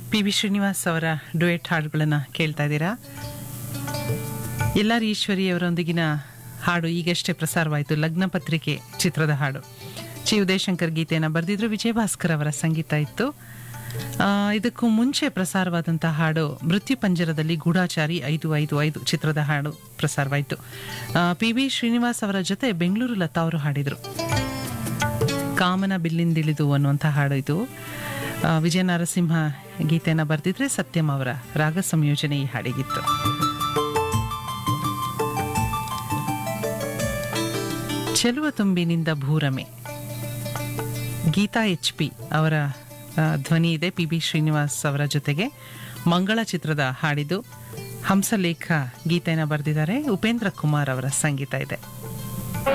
P V Srinivas ಅವರ duet ಹಾಡುಗಳನ್ನು ಕೇಳ್ತಾ ಇದ್ದೀರಾ ಎಲ್ಲಾರ್ ಈಶ್ವರಿಯವರೊಂದಿಗಿನ ಹಾಡು ಈಗಷ್ಟೇ ಪ್ರಸಾರವಾಯಿತು ಲಗ್ನ ಪತ್ರಿಕೆ ಚಿತ್ರದ ಹಾಡು ಚಿ ಉದಯಶಂಕರ್ ಗೀತೆಯನ್ನು ಬರೆದಿದ್ರು ವಿಜಯ ಭಾಸ್ಕರ್ ಅವರ ಸಂಗೀತ ಇತ್ತು ಆ, ಇದಕ್ಕೂ ಮುಂಚೆ ಪ್ರಸಾರವಾದಂಥ ಹಾಡು ಮೃತ್ಯು ಪಂಜರದಲ್ಲಿ ಗೂಢಾಚಾರಿ ಐದು ಐದು ಐದು ಚಿತ್ರದ ಹಾಡು ಪ್ರಸಾರವಾಯಿತು ಪಿ ವಿ ಶ್ರೀನಿವಾಸ್ ಅವರ ಜೊತೆ ಬೆಂಗಳೂರು ಲತಾ ಅವರು ಹಾಡಿದರು ಕಾಮನ ಬಿಲ್ಲಿಂದಿಳಿದು ಅನ್ನುವಂಥ ಹಾಡು ಇದು ಆ, ವಿಜಯ ನರಸಿಂಹ ಗೀತೆಯನ್ನು ಬರೆದಿದ್ರೆ ಸತ್ಯಂ ಅವರ ರಾಗ ಸಂಯೋಜನೆ ಈ ಹಾಡಿಗಿತ್ತು ಚೆಲುವ ತುಂಬಿನಿಂದ ಭೂರಮೆ ಗೀತಾ ಎಚ್ ಪಿ ಅವರ ಆ, ಧ್ವನಿ ಇದೆ ಪಿ ಬಿ ಶ್ರೀನಿವಾಸ್ ಅವರ ಜೊತೆಗೆ ಮಂಗಳ ಚಿತ್ರದ ಹಾಡಿದು ಹಂಸಲೇಖ ಗೀತೆಯನ್ನು ಬರೆದಿದ್ದಾರೆ ಉಪೇಂದ್ರ ಕುಮಾರ್ ಅವರ ಸಂಗೀತ ಇದೆ